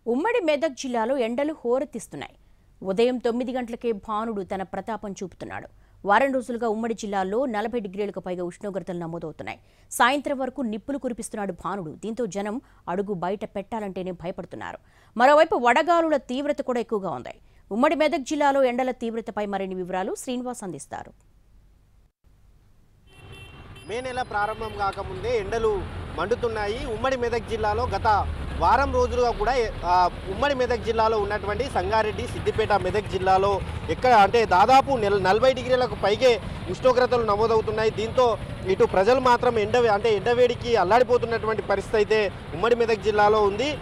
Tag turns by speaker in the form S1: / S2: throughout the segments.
S1: ఉమ్మడి మెదక్ జిల్లాలో ఎండలు హోరెత్తిస్తున్నాయి ఉదయం తొమ్మిది గంటలకే భానుడు తన ప్రతాపం చూపుతున్నాడు వారం రోజులుగా ఉమ్మడి జిల్లాలో నలభై డిగ్రీలకు పైగా ఉష్ణోగ్రతలు నమోదవుతున్నాయి సాయంత్రం వరకు నిప్పులు కురిపిస్తున్నాడు భానుడు దీంతో జనం అడుగు బయట పెట్టాలంటేనే భయపడుతున్నారు మరోవైపు వడగాలుల తీవ్రత కూడా ఎక్కువగా ఉంది ఉమ్మడి మెదక్ జిల్లాలో ఎండల తీవ్రతపై మరిన్ని వివరాలు శ్రీనివాస్ అందిస్తారు
S2: మే నెల ప్రారంభం కాకముందే ఎండలు మండుతున్నాయి ఉమ్మడి మెదక్ జిల్లాలో గత వారం రోజులుగా కూడా ఆ, ఉమ్మడి మెదక్ జిల్లాలో ఉన్నటువంటి సంగారెడ్డి సిద్దిపేట మెదక్ జిల్లాలో ఎక్కడ అంటే దాదాపు నెల నలభై డిగ్రీలకు పైగే ఉష్ణోగ్రతలు నమోదవుతున్నాయి దీంతో ఇటు ప్రజలు మాత్రం ఎండ అంటే ఎండవేడికి అల్లాడిపోతున్నటువంటి పరిస్థితి అయితే ఉమ్మడి మెదక్ జిల్లాలో ఉంది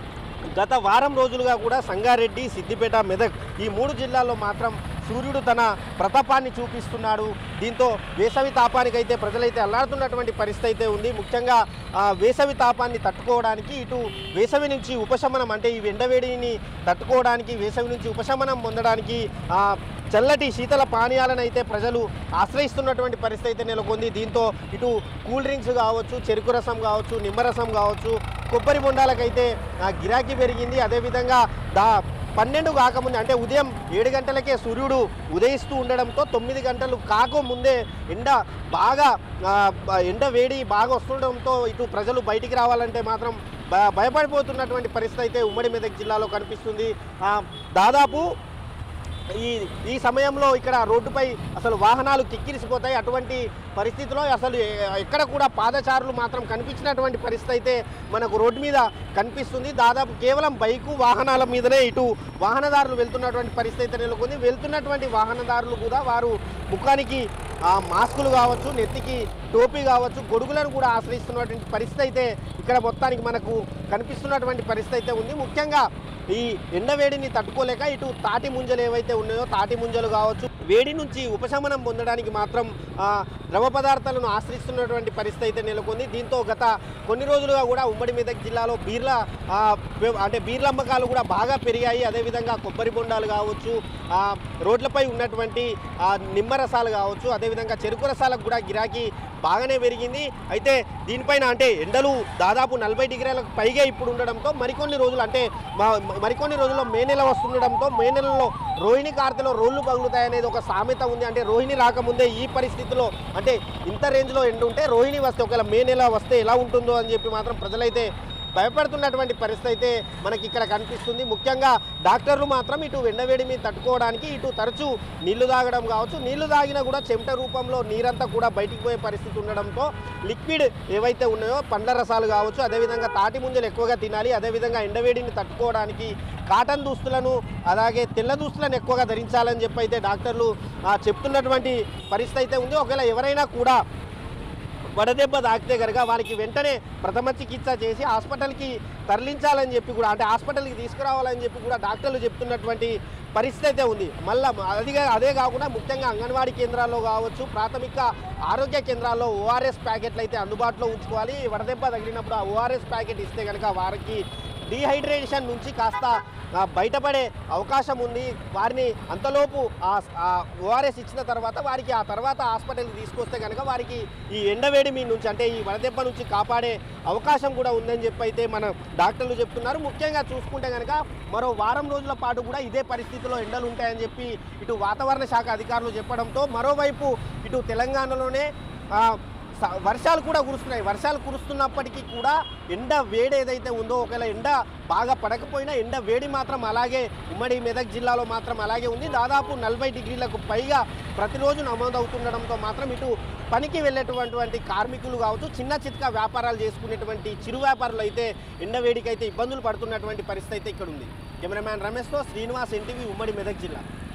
S2: గత వారం రోజులుగా కూడా సంగారెడ్డి సిద్దిపేట మెదక్ ఈ మూడు జిల్లాల్లో మాత్రం సూర్యుడు తన ప్రతాపాన్ని చూపిస్తున్నాడు దీంతో వేసవి తాపానికైతే ప్రజలైతే అల్లాడుతున్నటువంటి పరిస్థితి అయితే ఉంది ముఖ్యంగా ఆ, వేసవి తాపాన్ని తట్టుకోవడానికి ఇటు వేసవి నుంచి ఉపశమనం అంటే ఈ ఎండవేడిని తట్టుకోవడానికి వేసవి నుంచి ఉపశమనం పొందడానికి ఆ, చల్లటి శీతల పానీయాలను అయితే ప్రజలు ఆశ్రయిస్తున్నటువంటి పరిస్థితి అయితే నెలకొంది దీంతో ఇటు కూల్ డ్రింక్స్ కావచ్చు చెరుకు రసం కావచ్చు నిమ్మరసం కావచ్చు కొబ్బరి బొండాలకైతే ఆ, గిరాకీ పెరిగింది అదేవిధంగా దా పన్నెండు కాకముందే అంటే ఉదయం ఏడు గంటలకే సూర్యుడు ఉదయిస్తూ ఉండడంతో తొమ్మిది గంటలు కాకముందే ఎండ బాగా ఆ, బ- ఎండ వేడి బాగా వస్తుండడంతో ఇటు ప్రజలు బయటికి రావాలంటే మాత్రం భ- భయపడిపోతున్నటువంటి పరిస్థితి అయితే ఉమ్మడి మెదక్ జిల్లాలో కనిపిస్తుంది ఆ, దాదాపు ఈ ఈ సమయంలో ఇక్కడ రోడ్డుపై అసలు వాహనాలు కిక్కిరిసిపోతాయి అటువంటి పరిస్థితిలో అసలు ఎ- ఎక్కడ కూడా పాదచారులు మాత్రం కనిపించినటువంటి పరిస్థితి అయితే మనకు రోడ్డు మీద కనిపిస్తుంది దాదాపు కేవలం బైకు వాహనాల మీదనే ఇటు వాహనదారులు వెళ్తున్నటువంటి పరిస్థితి అయితే నెలకొంది వెళ్తున్నటువంటి వాహనదారులు కూడా వారు ముఖానికి ఆ మాస్కులు కావచ్చు నెత్తికి టోపీ కావచ్చు గొడుగులను కూడా ఆశ్రయిస్తున్నటువంటి పరిస్థితి అయితే ఇక్కడ మొత్తానికి మనకు కనిపిస్తున్నటువంటి పరిస్థితి అయితే ఉంది ముఖ్యంగా ఈ ఎండవేడిని తట్టుకోలేక ఇటు తాటి ముంజలు ఏవైతే ఉన్నాయో తాటి ముంజలు కావచ్చు వేడి నుంచి ఉపశమనం పొందడానికి మాత్రం ఆ, ద్రవ పదార్థాలను ఆశ్రయిస్తున్నటువంటి పరిస్థితి అయితే నెలకొంది దీంతో గత కొన్ని రోజులుగా కూడా ఉమ్మడి మెదక్ జిల్లాలో బీర్ల ఆ, వ్య- అంటే బీర్ల అమ్మకాలు కూడా బాగా పెరిగాయి అదేవిధంగా కొబ్బరి బొండాలు కావచ్చు ఆ, రోడ్లపై ఉన్నటువంటి ఆ, నిమ్మరసాలు కావచ్చు అదేవిధంగా చెరుకు రసాలకు కూడా గిరాకీ బాగానే పెరిగింది అయితే దీనిపైన అంటే ఎండలు దాదాపు నలభై డిగ్రీలకు పైగా ఇప్పుడు ఉండడంతో మరికొన్ని రోజులు అంటే మ- మరికొన్ని రోజుల్లో మే నెల వస్తుండడంతో మే నెలలో రోహిణి కార్తెలో రోడ్లు పగులుతాయనేది ఒక సామెత ఉంది అంటే రోహిణి రాకముందే ఈ పరిస్థితిలో అంటే ఇంత రేంజ్లో ఎండ ఉంటే రోహిణి వస్తే ఒకవేళ మే నెల వస్తే ఎలా ఉంటుందో అని చెప్పి మాత్రం ప్రజలైతే భయపడుతున్నటువంటి పరిస్థితి అయితే మనకి ఇక్కడ కనిపిస్తుంది ముఖ్యంగా డాక్టర్లు మాత్రం ఇటు ఎండవేడిని తట్టుకోవడానికి ఇటు తరచూ నీళ్లు తాగడం కావచ్చు నీళ్లు తాగినా కూడా చెమట రూపంలో నీరంతా కూడా బయటికి పోయే పరిస్థితి ఉండడంతో లిక్విడ్ ఏవైతే ఉన్నాయో పండ్ల రసాలు కావచ్చు అదేవిధంగా తాటి ముంజలు ఎక్కువగా తినాలి అదేవిధంగా ఎండవేడిని తట్టుకోవడానికి కాటన్ దుస్తులను అలాగే తెల్ల దుస్తులను ఎక్కువగా ధరించాలని చెప్పి అయితే డాక్టర్లు ఆ, చెప్తున్నటువంటి పరిస్థితి అయితే ఉంది ఒకవేళ ఎవరైనా కూడా వడదెబ్బ తాకితే కనుక వారికి వెంటనే ప్రథమ చికిత్స చేసి హాస్పిటల్కి తరలించాలని చెప్పి కూడా అంటే హాస్పిటల్కి తీసుకురావాలని చెప్పి కూడా డాక్టర్లు చెప్తున్నటువంటి పరిస్థితి అయితే ఉంది మళ్ళీ అదిగా అదే కాకుండా ముఖ్యంగా అంగన్వాడీ కేంద్రాల్లో కావచ్చు ప్రాథమిక ఆరోగ్య కేంద్రాల్లో ఓఆర్ఎస్ ప్యాకెట్లు అయితే అందుబాటులో ఉంచుకోవాలి వడదెబ్బ తగిలినప్పుడు ఆ ఓఆర్ఎస్ ప్యాకెట్ ఇస్తే కనుక వారికి డీహైడ్రేషన్ నుంచి కాస్త ఆ, బయటపడే అవకాశం ఉంది వారిని అంతలోపు ఆ ఓఆర్ఎస్ ఇచ్చిన తర్వాత వారికి ఆ తర్వాత హాస్పిటల్కి తీసుకొస్తే కనుక వారికి ఈ ఎండవేడి మీ నుంచి అంటే ఈ వడదెబ్బ నుంచి కాపాడే అవకాశం కూడా ఉందని చెప్పి అయితే మన డాక్టర్లు చెప్తున్నారు ముఖ్యంగా చూసుకుంటే కనుక మరో వారం రోజుల పాటు కూడా ఇదే పరిస్థితిలో ఎండలు ఉంటాయని చెప్పి ఇటు వాతావరణ శాఖ అధికారులు చెప్పడంతో మరోవైపు ఇటు తెలంగాణలోనే ఆ, స- వర్షాలు కూడా కురుస్తున్నాయి వర్షాలు కురుస్తున్నప్పటికీ కూడా ఎండ వేడి ఏదైతే ఉందో ఒకవేళ ఎండ బాగా పడకపోయినా ఎండ వేడి మాత్రం అలాగే ఉమ్మడి మెదక్ జిల్లాలో మాత్రం అలాగే ఉంది దాదాపు నలభై డిగ్రీలకు పైగా ప్రతిరోజు నమోదవుతుండడంతో మాత్రం ఇటు పనికి వెళ్ళేటటువంటి కార్మికులు కావచ్చు చిన్న చిత్క వ్యాపారాలు చేసుకునేటువంటి చిరు వ్యాపారులు అయితే ఎండ వేడికి అయితే ఇబ్బందులు పడుతున్నటువంటి పరిస్థితి అయితే ఇక్కడ ఉంది కెమెరామ్యాన్ రమేష్తో శ్రీనివాస్ ఎన్టీవీ ఉమ్మడి మెదక్ జిల్లా